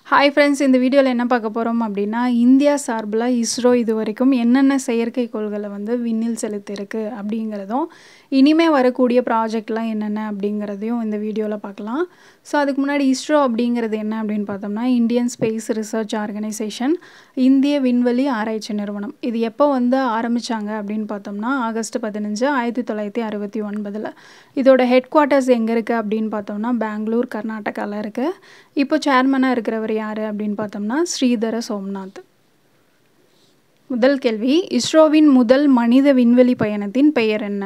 hi friends இந்த வீடியோவில் என்ன பார்க்க போகிறோம் அப்படின்னா இந்தியா சார்பில் இஸ்ரோ இது வரைக்கும் என்னென்ன செயற்கைக்கோள்களை வந்து விண்ணில் செலுத்தியிருக்கு அப்படிங்கிறதும் இனிமே வரக்கூடிய ப்ராஜெக்ட்லாம் என்னென்ன அப்படிங்கிறதையும் இந்த வீடியோவில் பார்க்கலாம் ஸோ அதுக்கு முன்னாடி இஸ்ரோ அப்படிங்கிறது என்ன அப்படின்னு பார்த்தோம்னா இந்தியன் ஸ்பேஸ் ரிசர்ச் ஆர்கனைசேஷன் இந்திய விண்வெளி ஆராய்ச்சி நிறுவனம் இது எப்போ வந்து ஆரம்பித்தாங்க அப்படின்னு பார்த்தோம்னா ஆகஸ்ட் பதினஞ்சு ஆயிரத்தி தொள்ளாயிரத்தி அறுபத்தி ஒன்பதில் இதோட ஹெட் குவார்ட்டர்ஸ் எங்கே இருக்குது அப்படின்னு பார்த்தோம்னா பெங்களூர் கர்நாடகாவில் இருக்குது இப்போ சேர்மனாக இருக்கிறவர் யார் அப்படின்னு பார்த்தோம்னா ஸ்ரீதர சோம்நாத் முதல் கேள்வி இஸ்ரோவின் முதல் மனித விண்வெளி பயணத்தின் பெயர் என்ன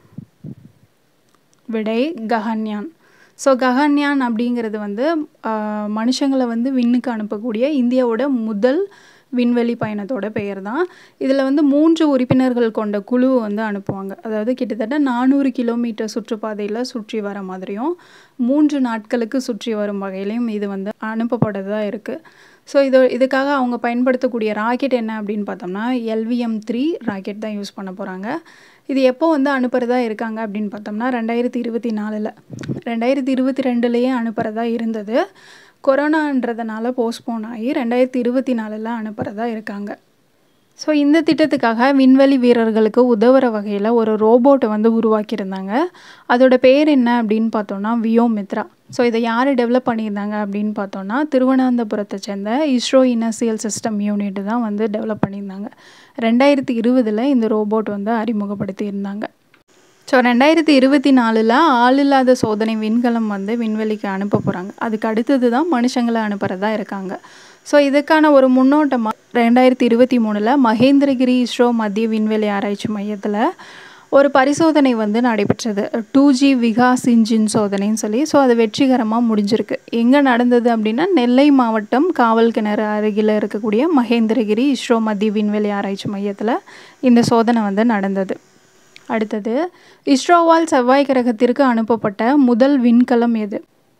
விடை ககன்யான் ஸோ ககன்யான் அப்படிங்கிறது வந்து ஆஹ், மனுஷங்களை வந்து விண்ணுக்கு அனுப்பக்கூடிய இந்தியாவோட முதல் விண்வெளி பயணத்தோட பெயர் தான் இதில் வந்து மூன்று உறுப்பினர்கள் கொண்ட குழு வந்து அனுப்புவாங்க அதாவது கிட்டத்தட்ட நானூறு கிலோமீட்டர் சுற்றுப்பாதையில் சுற்றி வர மாதிரியும் மூன்று நாட்களுக்கு சுற்றி வரும் வகையிலையும் இது வந்து அனுப்பப்பட்டதாக இருக்குது ஸோ இது இதுக்காக அவங்க பயன்படுத்தக்கூடிய ராக்கெட் என்ன அப்படின்னு பார்த்தோம்னா எல்விஎம் த்ரீ ராக்கெட் தான் யூஸ் பண்ண போகிறாங்க இது எப்போ வந்து அனுப்புகிறதா இருக்காங்க அப்படின்னு பார்த்தோம்னா ரெண்டாயிரத்தி இருபத்தி நாலில் ரெண்டாயிரத்தி இருபத்தி ரெண்டுலேயே அனுப்புகிறதா இருந்தது கொரோனான்றதுனால போஸ்ட்போன் ஆகி ரெண்டாயிரத்தி இருபத்தி நாலில் அனுப்புகிறதா இருக்காங்க ஸோ இந்த திட்டத்துக்காக விண்வெளி வீரர்களுக்கு உதவுற வகையில் ஒரு ரோபோட்டை வந்து உருவாக்கியிருந்தாங்க அதோட பேர் என்ன அப்படின்னு பார்த்தோம்னா வியோமித்ரா ஸோ இதை யார் டெவலப் பண்ணியிருந்தாங்க அப்படின்னு பார்த்தோம்னா திருவனந்தபுரத்தை சேர்ந்த இஸ்ரோ இனர்சியல் சிஸ்டம் யூனிட் தான் வந்து டெவலப் பண்ணியிருந்தாங்க ரெண்டாயிரத்தி இருபதில் இந்த ரோபோட் வந்து அறிமுகப்படுத்தியிருந்தாங்க ஸோ ரெண்டாயிரத்தி இருபத்தி நாலில் ஆளில்லாத சோதனை விண்கலம் வந்து விண்வெளிக்கு அனுப்ப போகிறாங்க அதுக்கு அடுத்தது தான் மனுஷங்களை அனுப்புகிறதா இருக்காங்க ஸோ இதுக்கான ஒரு முன்னோட்டமாக ரெண்டாயிரத்தி இருபத்தி மூணில் மகேந்திரகிரி இஸ்ரோ மத்திய விண்வெளி ஆராய்ச்சி மையத்தில் ஒரு பரிசோதனை வந்து நடைபெற்றது டூ ஜி விகாஸ் இன்ஜின் சோதனைன்னு சொல்லி ஸோ அது வெற்றிகரமாக முடிஞ்சிருக்கு எங்கே நடந்தது அப்படின்னா நெல்லை மாவட்டம் காவல் கிணறு அருகில் இருக்கக்கூடிய மகேந்திரகிரி இஸ்ரோ மத்திய விண்வெளி ஆராய்ச்சி மையத்தில் இந்த சோதனை வந்து நடந்தது அடுத்தது இஸ்ரோவால் செவ்வாய் கிரகத்திற்கு அனுப்பப்பட்ட முதல் விண்கலம் எது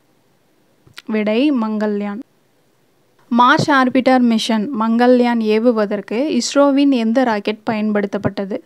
விடை Mangalyaan Mars orbiter mission Mangalyaan ஏவுவதற்கு இஸ்ரோவின் எந்த ராக்கெட் பயன்படுத்தப்பட்டது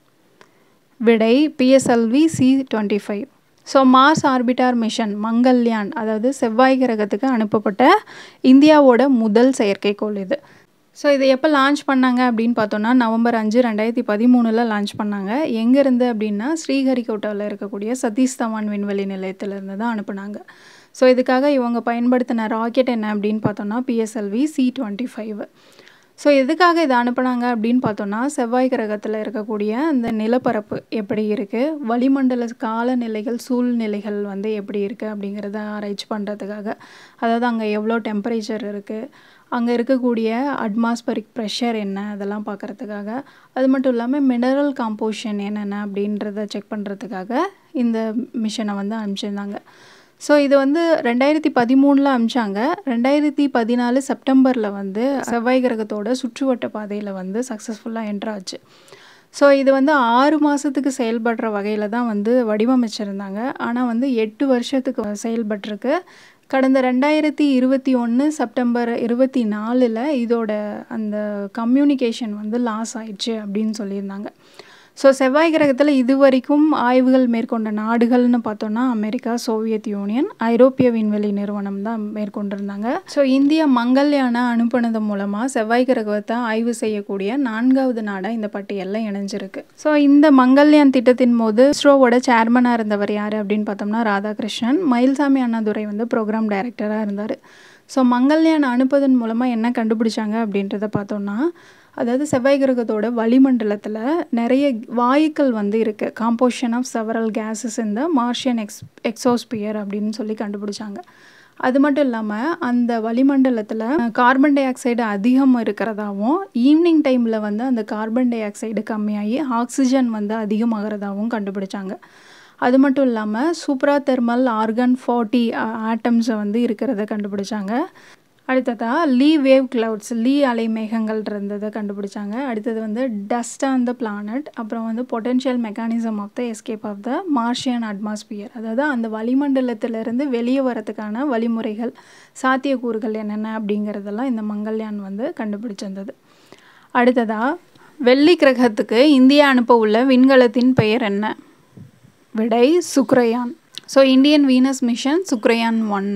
விடை PSLV C twenty five so Mars orbiter mission Mangalyaan அதாவது செவ்வாய் கிரகத்துக்கு அனுப்பப்பட்ட இந்தியாவோட முதல் செயற்கைக்கோள் இது ஸோ இதை எப்போ லான்ச் பண்ணாங்க அப்படின்னு பார்த்தோன்னா நவம்பர் அஞ்சு ரெண்டாயிரத்தி பதிமூணில் லான்ச் பண்ணாங்க எங்கேருந்து அப்படின்னா ஸ்ரீஹரிகோட்டாவில் இருக்கக்கூடிய சதீஷ் தவான் விண்வெளி நிலையத்திலேருந்து தான் அனுப்புனாங்க ஸோ இதுக்காக இவங்க பயன்படுத்தின ராக்கெட் என்ன அப்படின்னு பார்த்தோன்னா PSLV C twenty five so எதுக்காக இதை அனுப்புனாங்க அப்படின்னு பார்த்தோன்னா செவ்வாய் கிரகத்தில் இருக்கக்கூடிய அந்த நிலப்பரப்பு எப்படி இருக்குது வளிமண்டல காலநிலைகள் சூழ்நிலைகள் வந்து எப்படி இருக்குது அப்படிங்கிறத ஆராய்ச்சி பண்ணுறதுக்காக அதாவது அங்கே எவ்வளோ டெம்பரேச்சர் இருக்குது அங்கே இருக்கக்கூடிய அட்மாஸ்பரிக் ப்ரெஷர் என்ன அதெல்லாம் பார்க்குறதுக்காக அது மட்டும் இல்லாமல் மினரல் காம்போஷன் என்னென்ன அப்படின்றத செக் பண்ணுறதுக்காக இந்த மிஷனை வந்து அனுப்பிச்சிருந்தாங்க ஸோ இது வந்து ரெண்டாயிரத்தி பதிமூணில் அமிச்சாங்க ரெண்டாயிரத்தி பதினாலு செப்டம்பரில் வந்து செவ்வாய் கிரகத்தோட சுற்றுவட்ட பாதையில் வந்து சக்ஸஸ்ஃபுல்லாக என்ட்ராச்சு ஸோ இது வந்து ஆறு மாதத்துக்கு செயல்படுற வகையில் தான் வந்து வடிவமைச்சிருந்தாங்க ஆனால் வந்து எட்டு வருஷத்துக்கு செயல்பட்டிருக்கு கடந்த ரெண்டாயிரத்தி இருபத்தி ஒன்று செப்டம்பர் இருபத்தி நாலில் இதோட அந்த கம்யூனிகேஷன் வந்து லாஸ் ஆயிடுச்சு அப்படின்னு சொல்லியிருந்தாங்க ஸோ செவ்வாய் கிரகத்தில் இதுவரைக்கும் ஆய்வுகள் மேற்கொண்ட நாடுகள்னு பார்த்தோன்னா அமெரிக்கா சோவியத் யூனியன் ஐரோப்பிய விண்வெளி நிறுவனம் தான் மேற்கொண்டிருந்தாங்க ஸோ இந்தியா மங்கள்யானை அனுப்புனது மூலமாக செவ்வாய் கிரகத்தை ஆய்வு செய்யக்கூடிய நான்காவது நாடாக இந்த பட்டியலில் இணைஞ்சிருக்கு ஸோ இந்த மங்கள்யான் திட்டத்தின் போது இஸ்ரோவோட சேர்மனாக இருந்தவர் யார் அப்படின்னு பார்த்தோம்னா ராதாகிருஷ்ணன் மயில்சாமி அண்ணாதுரை வந்து ப்ரோக்ராம் டைரக்டராக இருந்தார் ஸோ மங்கள்யான் அனுப்புவதன் மூலமாக என்ன கண்டுபிடிச்சாங்க அப்படின்றத பார்த்தோம்னா அதாவது செவ்வாய் கிரகத்தோட வளிமண்டலத்தில் நிறைய வாயுக்கள் வந்து இருக்குது காம்போஷன் ஆஃப் செவரல் கேஸஸ் இந்த மார்ஷியன் எக்ஸ் எக்ஸோஸ்பியர் அப்படின்னு சொல்லி கண்டுபிடிச்சாங்க அது மட்டும் இல்லாமல் அந்த வளிமண்டலத்தில் கார்பன் டை ஆக்சைடு அதிகம் இருக்கிறதாவும் ஈவினிங் டைமில் வந்து அந்த கார்பன் டை ஆக்சைடு கம்மியாகி ஆக்சிஜன் வந்து அதிகமாகிறதாவும் கண்டுபிடிச்சாங்க அது மட்டும் இல்லாமல் சூப்ரா தெர்மல் ஆர்கன் ஃபார்ட்டி ஆட்டம்ஸை வந்து இருக்கிறத கண்டுபிடிச்சாங்க அடுத்ததா லீ வேவ் கிளவுட்ஸ் லீ அலை மேகங்கள் இருந்ததை கண்டுபிடிச்சாங்க அடுத்தது வந்து டஸ்ட் ஆன் த பிளானட் அப்புறம் வந்து potential mechanism of the escape of the Martian atmosphere அதாவது அந்த வளிமண்டலத்திலிருந்து வெளியே வரதுக்கான வழிமுறைகள் சாத்தியக்கூறுகள் என்னென்ன அப்படிங்கிறதெல்லாம் இந்த மங்கள்யான் வந்து கண்டுபிடிச்சிருந்தது அடுத்ததா வெள்ளி கிரகத்துக்கு இந்தியா அனுப்ப உள்ள விண்கலத்தின் பெயர் என்ன விடை Shukrayaan so Indian Venus mission Shukrayaan ஒன்று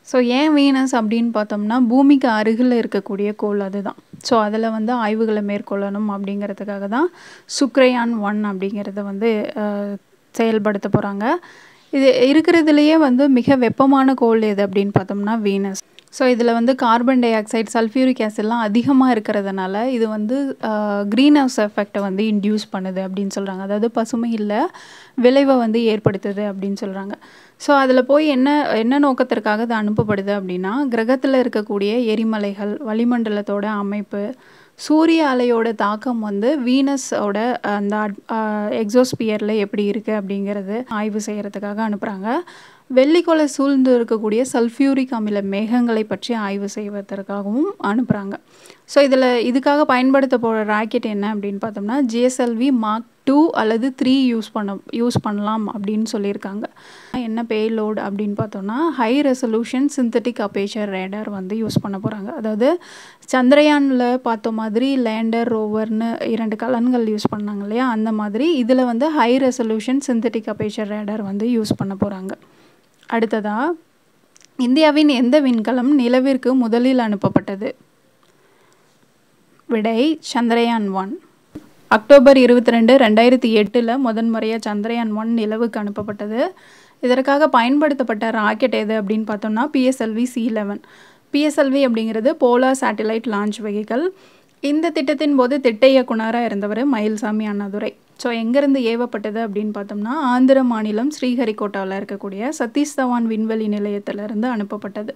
ஸோ ஏன் வீனஸ் அப்படின்னு பார்த்தோம்னா பூமிக்கு அருகில் இருக்கக்கூடிய கோள் அதுதான் ஸோ அதில் வந்து ஆய்வுகளை மேற்கொள்ளணும் அப்படிங்கிறதுக்காக தான் சுக்ரயான் ஒன் அப்படிங்கிறத வந்து அஹ், செயல்படுத்த போகிறாங்க இது இருக்கிறதுலையே வந்து மிக வெப்பமான கோள் எது அப்படின்னு பார்த்தோம்னா வீனஸ் ஸோ இதில் வந்து கார்பன் டை ஆக்சைடு சல்ஃபியூரிக் ஆசிட்லாம் அதிகமாக இருக்கிறதுனால இது வந்து க்ரீன் ஹவுஸ் எஃபெக்டை வந்து இன்டியூஸ் பண்ணுது அப்படின்னு சொல்கிறாங்க அதாவது பசுமை இல்லை விளைவை வந்து ஏற்படுத்துது அப்படின்னு சொல்கிறாங்க ஸோ அதில் போய் என்ன என்ன நோக்கத்திற்காக இது அனுப்பப்படுது அப்படின்னா கிரகத்தில் இருக்கக்கூடிய எரிமலைகள் வளிமண்டலத்தோட அமைப்பு சூரிய அலையோட தாக்கம் வந்து வீனஸோட அந்த எக்ஸோஸ்பியரில் எப்படி இருக்குது அப்படிங்கிறது ஆய்வு செய்கிறதுக்காக அனுப்புகிறாங்க வெள்ளிக்கோளை சூழ்ந்து இருக்கக்கூடிய சல்ஃபியூரிக் அமில மேகங்களை பற்றி ஆய்வு செய்வதற்காகவும் அனுப்புகிறாங்க ஸோ இதில் இதுக்காக பயன்படுத்த போகிற ராக்கெட் என்ன அப்படின்னு பார்த்தோம்னா ஜிஎஸ்எல்வி மார்க் டூ அல்லது த்ரீ யூஸ் பண்ண யூஸ் பண்ணலாம் அப்படின்னு சொல்லியிருக்காங்க என்ன பேலோட் அப்படின்னு பார்த்தோம்னா high resolution synthetic aperture radar வந்து யூஸ் பண்ண போகிறாங்க அதாவது சந்திரயானில் பார்த்த மாதிரி லேண்டர் ரோவர்னு இரண்டு கலன்கள் யூஸ் பண்ணாங்க இல்லையா அந்த மாதிரி இதில் வந்து high resolution synthetic aperture radar வந்து யூஸ் பண்ண போகிறாங்க அடுத்ததாக இந்தியாவின் எந்த விண்கலம் நிலவிற்கு முதலில் அனுப்பப்பட்டது விடை சந்திரயான் ஒன் அக்டோபர் இருபத்தி ரெண்டு ரெண்டாயிரத்தி எட்டில் முதன்முறையாக சந்திரயான் ஒன் நிலவுக்கு அனுப்பப்பட்டது இதற்காக பயன்படுத்தப்பட்ட ராக்கெட் எது அப்படின்னு பார்த்தோம்னா பிஎஸ்எல்வி சி லெவன் பிஎஸ்எல்வி அப்படிங்கிறது போலார் சேட்டிலைட் லான்ச் வெஹிக்கல் இந்த திட்டத்தின் போது திட்ட இயக்குனராக இருந்தவர் மயில்சாமி அண்ணாதுரை ஸோ எங்கேருந்து ஏவப்பட்டது அப்படின்னு பார்த்தோம்னா ஆந்திர மாநிலம் ஸ்ரீஹரிகோட்டாவில் இருக்கக்கூடிய சதீஷ் தவான் விண்வெளி நிலையத்திலிருந்து அனுப்பப்பட்டது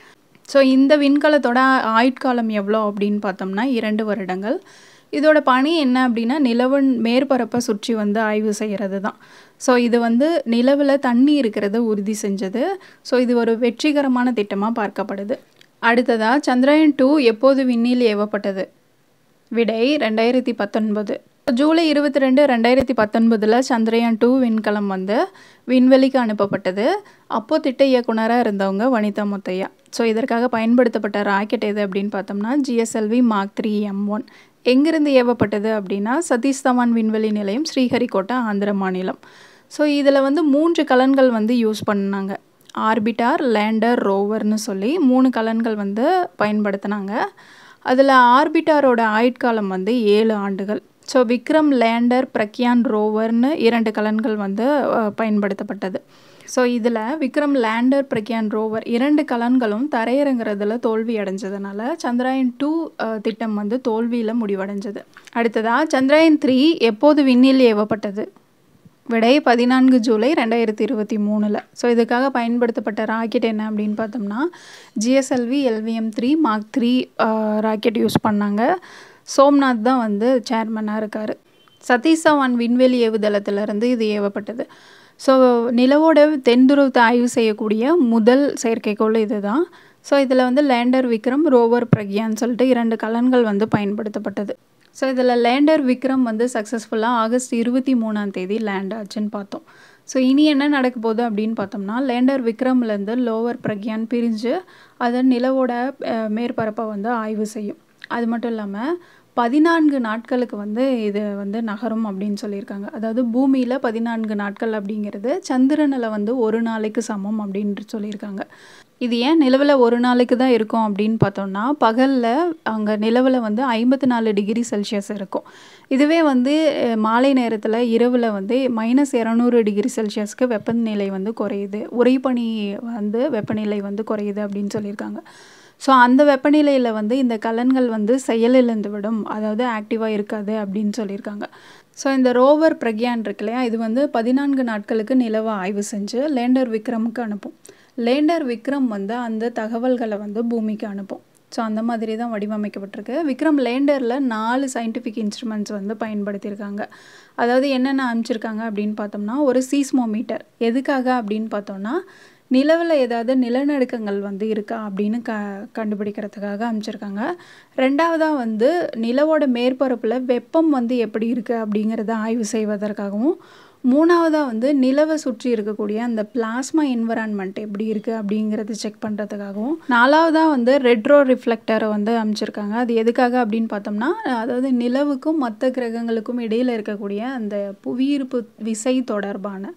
ஸோ இந்த விண்கலத்தோட ஆயுட்காலம் எவ்வளோ அப்படின்னு பார்த்தோம்னா இரண்டு வருடங்கள் இதோட பணி என்ன அப்படின்னா நிலவின் மேற்பரப்பை சுற்றி வந்து ஆய்வு செய்கிறது தான் ஸோ இது வந்து நிலவில் தண்ணி இருக்கிறத உறுதி செஞ்சது ஸோ இது ஒரு வெற்றிகரமான திட்டமாக பார்க்கப்படுது அடுத்ததாக சந்திரயான் டூ எப்போது விண்ணில் ஏவப்பட்டது விடை ரெண்டாயிரத்தி பத்தொன்பது ஜூலை இருபத்தி ரெண்டு ரெண்டாயிரத்தி பத்தொன்பதில் சந்திரயான் டூ விண்கலம் வந்து விண்வெளிக்கு அனுப்பப்பட்டது அப்போது திட்ட இயக்குனராக இருந்தவங்க வனிதா முத்தையா ஸோ இதற்காக பயன்படுத்தப்பட்ட ராக்கெட் எது அப்படின்னு பார்த்தோம்னா GSLV mark three M one எங்கிருந்து ஏவப்பட்டது அப்படின்னா சதீஷ் தவான் விண்வெளி நிலையம் ஸ்ரீஹரிகோட்டா ஆந்திர மாநிலம் ஸோ இதில் வந்து மூன்று கலன்கள் வந்து யூஸ் பண்ணாங்க ஆர்பிட்டார் லேண்டர் ரோவர்னு சொல்லி மூணு கலன்கள் வந்து பயன்படுத்தினாங்க அதில் ஆர்பிட்டாரோட ஆயுட்காலம் வந்து ஏழு ஆண்டுகள் ஸோ விக்ரம் லேண்டர் பிரக்யான் ரோவர்னு இரண்டு கலன்கள் வந்து அஹ், பயன்படுத்தப்பட்டது ஸோ இதில் விக்ரம் லேண்டர் பிரக்யான் ரோவர் இரண்டு கலன்களும் தரையிறங்குறதுல தோல்வி அடைஞ்சதுனால சந்திராயன் டூ திட்டம் வந்து தோல்வியில் முடிவடைஞ்சது அடுத்ததாக சந்திராயன் த்ரீ எப்போது விண்ணில் ஏவப்பட்டது விடை பதினான்கு ஜூலை ரெண்டாயிரத்தி இருபத்தி மூணில் ஸோ இதுக்காக பயன்படுத்தப்பட்ட ராக்கெட் என்ன அப்படின்னு பார்த்தோம்னா GSLV LVM three mark three rocket use பண்ணாங்க சோம்நாத் தான் வந்து சேர்மனாக இருக்கார் சதீஷ் தவான் விண்வெளி ஏவுதளத்திலிருந்து இது ஏவப்பட்டது ஸோ நிலவோட தென் துருவத்தை ஆய்வு செய்யக்கூடிய முதல் செயற்கைக்கோள் இது தான் ஸோ இதில் வந்து லேண்டர் விக்ரம் ரோவர் பிரக்யான்னு சொல்லிட்டு இரண்டு கலன்கள் வந்து பயன்படுத்தப்பட்டது ஸோ இதில் லேண்டர் விக்ரம் வந்து சக்ஸஸ்ஃபுல்லாக ஆகஸ்ட் இருபத்தி மூணாம் தேதி லேண்ட் ஆச்சுன்னு பார்த்தோம் ஸோ இனி என்ன நடக்க போகுது அப்படின்னு பார்த்தோம்னா லேண்டர் விக்ரம்லேருந்து லோவர் பிரக்யான் பிரிஞ்சு அதன் நிலவோட அஹ், மேற்பரப்பை வந்து ஆய்வு செய்யும் அது மட்டும் இல்லாமல் பதினான்கு நாட்களுக்கு வந்து இது வந்து நகரும் அப்படின்னு சொல்லியிருக்காங்க அதாவது பூமியில் பதினான்கு நாட்கள் அப்படிங்கிறது சந்திரனில் வந்து ஒரு நாளைக்கு சமம் அப்படின்ட்டு சொல்லியிருக்காங்க இது ஏன் நிலவில் ஒரு நாளைக்கு தான் இருக்கும் அப்படின்னு பார்த்தோம்னா பகலில் அங்கே நிலவில் வந்து ஐம்பத்தி நாலு டிகிரி செல்சியஸ் இருக்கும் இதுவே வந்து அஹ், மாலை நேரத்தில் இரவில் வந்து மைனஸ் இரநூறு டிகிரி செல்சியஸ்க்கு வெப்பநிலை வந்து குறையுது உறைபனி வந்து வெப்பநிலை வந்து குறையுது அப்படின்னு சொல்லியிருக்காங்க ஸோ அந்த வெப்பநிலையில் வந்து இந்த கலன்கள் வந்து செயலிழந்து விடும் அதாவது ஆக்டிவாக இருக்காது அப்படின்னு சொல்லியிருக்காங்க ஸோ இந்த ரோவர் பிரக்யான் இருக்கு இல்லையா இது வந்து பதினான்கு நாட்களுக்கு நிலவை ஆய்வு செஞ்சு லேண்டர் விக்ரமுக்கு அனுப்பும் லேண்டர் விக்ரம் வந்து அந்த தகவல்களை வந்து பூமிக்கு அனுப்பும் ஸோ அந்த மாதிரி தான் வடிவமைக்கப்பட்டிருக்கு விக்ரம் லேண்டரில் நாலு சயின்டிஃபிக் இன்ஸ்ட்ருமெண்ட்ஸ் வந்து பயன்படுத்தியிருக்காங்க அதாவது என்னென்ன அனுப்பிச்சிருக்காங்க அப்படின்னு பார்த்தோம்னா ஒரு சீஸ்மோமீட்டர் எதுக்காக அப்படின்னு பார்த்தோம்னா நிலவில் ஏதாவது நிலநடுக்கங்கள் வந்து இருக்கா அப்படின்னு க கண்டுபிடிக்கிறதுக்காக அமைச்சிருக்காங்க ரெண்டாவதாக வந்து நிலவோட மேற்பரப்பில் வெப்பம் வந்து எப்படி இருக்குது அப்படிங்கிறத ஆய்வு செய்வதற்காகவும் மூணாவதாக வந்து நிலவை சுற்றி இருக்கக்கூடிய அந்த பிளாஸ்மா என்வரான்மெண்ட் எப்படி இருக்குது அப்படிங்கிறத செக் பண்ணுறதுக்காகவும் நாலாவதாக வந்து ரெட்ரோ ரிஃப்ளெக்டரை வந்து அமைச்சிருக்காங்க அது எதுக்காக அப்படின்னு பார்த்தோம்னா அதாவது நிலவுக்கும் மற்ற கிரகங்களுக்கும் இடையில் இருக்கக்கூடிய அந்த புவியீர்ப்பு விசை தொடர்பான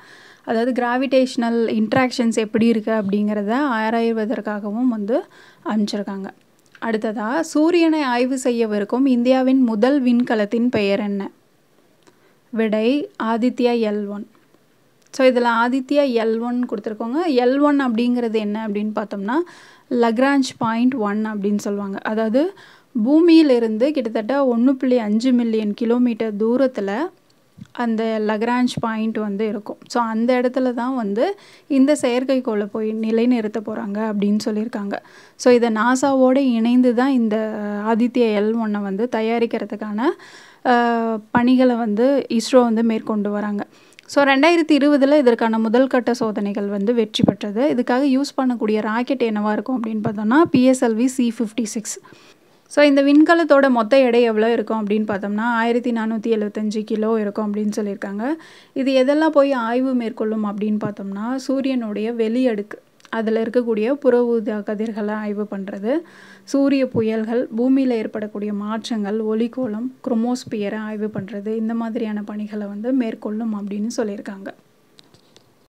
அதாவது கிராவிடேஷ்னல் இன்ட்ராக்ஷன்ஸ் எப்படி இருக்குது அப்படிங்கிறத ஆராய்வதற்காகவும் வந்து அனுப்பிச்சிருக்காங்க அடுத்ததாக சூரியனை ஆய்வு செய்யவிருக்கும் இந்தியாவின் முதல் விண்கலத்தின் பெயர் என்ன விடை ஆதித்யா எல் ஒன் ஸோ இதில் ஆதித்யா எல் ஒன் கொடுத்துருக்கோங்க எல் ஒன் அப்படிங்கிறது என்ன அப்படின்னு பார்த்தோம்னா லக்ராஞ்ச் பாயிண்ட் ஒன் அப்படின்னு சொல்லுவாங்க அதாவது பூமியிலிருந்து கிட்டத்தட்ட ஒன்று புள்ளி அஞ்சு மில்லியன் கிலோமீட்டர் தூரத்தில் அந்த லக்ராஞ்ச் பாயிண்ட் வந்து இருக்கும் ஸோ அந்த இடத்துல தான் வந்து இந்த செயற்கைக்கோளை போய் நிலைநிறுத்த போகிறாங்க அப்படின்னு சொல்லியிருக்காங்க ஸோ இதை நாசாவோடு இணைந்து தான் இந்த ஆதித்ய எல் ஒன்னை வந்து தயாரிக்கிறதுக்கான பணிகளை வந்து இஸ்ரோ வந்து மேற்கொண்டு வராங்க ஸோ ரெண்டாயிரத்தி இருபதில் இதற்கான முதல் கட்ட சோதனைகள் வந்து வெற்றி பெற்றது இதுக்காக யூஸ் பண்ணக்கூடிய ராக்கெட் என்னவாக இருக்கும் அப்படின்னு பார்த்தோம்னா PSLV C fifty six so இந்த விண்கலத்தோட மொத்த எடை எவ்வளோ இருக்கும் அப்படின்னு பார்த்தோம்னா ஆயிரத்தி நானூற்றி எழுபத்தஞ்சு கிலோ இருக்கும் அப்படின்னு சொல்லியிருக்காங்க இது எதெல்லாம் போய் ஆய்வு மேற்கொள்ளும் அப்படின்னு பார்த்தோம்னா சூரியனுடைய வெளி அடுக்கு அதில் இருக்கக்கூடிய புற ஊதா கதிர்களை ஆய்வு பண்ணுறது சூரிய புயல்கள் பூமியில் ஏற்படக்கூடிய மாற்றங்கள் ஒளிக்கோளம் குரோமோஸ்பியரை ஆய்வு பண்ணுறது இந்த மாதிரியான பணிகளை வந்து மேற்கொள்ளும் அப்படின்னு சொல்லியிருக்காங்க